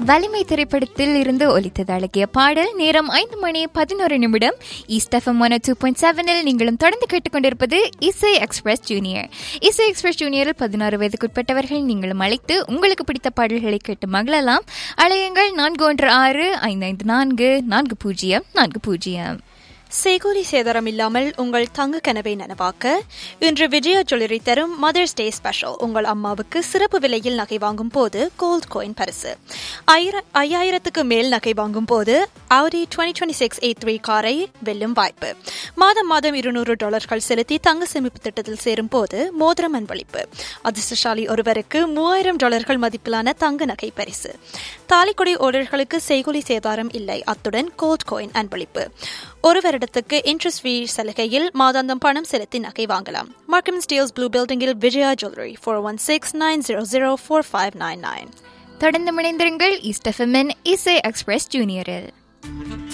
வலிமை திரைப்படத்தில் இருந்து ஒலித்தது அழகிய பாடல் நேரம் ஐந்து மணி பதினோரு நிமிடம் east FM one two point செவனில் நீங்களும் தொடர்ந்து கேட்டுக்கொண்டிருப்பது Isai express junior Isai express ஜூனியரில் பதினாறு வயதுக்குட்பட்டவர்கள் நீங்களும் அழைத்து உங்களுக்கு பிடித்த பாடல்களை கேட்டு மகிழலாம் அழையுங்கள் நான்கு ஒன்று ஆறு ஐந்து ஐந்து நான்கு நான்கு பூஜ்ஜியம் நான்கு பூஜ்ஜியம் சேகூலி சேதாரம் இல்லாமல் உங்கள் தங்க கனவை நனவாக்க இன்று விஜயா ஜுவல்லரி தரும் மதர்ஸ் டே ஸ்பெஷல் உங்கள் அம்மாவுக்கு சிறப்பு விலையில் நகை வாங்கும் போது கோல்ட் கோயின் பரிசு ஐர- ஐயாயிரத்துக்கு மேல் நகை வாங்கும் போது Audi twenty twenty six eight three காரை வெல்லும் வாய்ப்பு மாதம் மாதம் இருநூறு டாலர்கள் செலுத்தி தங்க சேமிப்பு திட்டத்தில் சேரும் போது மோதிரம் அன்பளிப்பு அதிர்ஷ்டசாலி ஒருவருக்கு மூவாயிரம் டாலர்கள் மதிப்பிலான தங்க நகை பரிசு தாலிக்கொடி ஓடர்களுக்கு செய்கூலி சேதாரம் இல்லை அத்துடன் கோல்ட் கோயின் அன்பளிப்பு ஒரு வருடத்துக்கு இன்ட்ரெஸ்ட் ஃப்ரீ சலுகையில் மாதாந்தம் பணம் செலுத்தி நகை வாங்கலாம் மார்க்கம் ஸ்டீல்ஸ் ப்ளூ பில்டிங்கில் Vijaya jewellery four one six nine zero zero four five nine nine தொடர்ந்து இணைந்திருங்கள் ஈஸ்ட் எஃப்எம்மின் இசை எக்ஸ்பிரஸ் ஜூனியரில்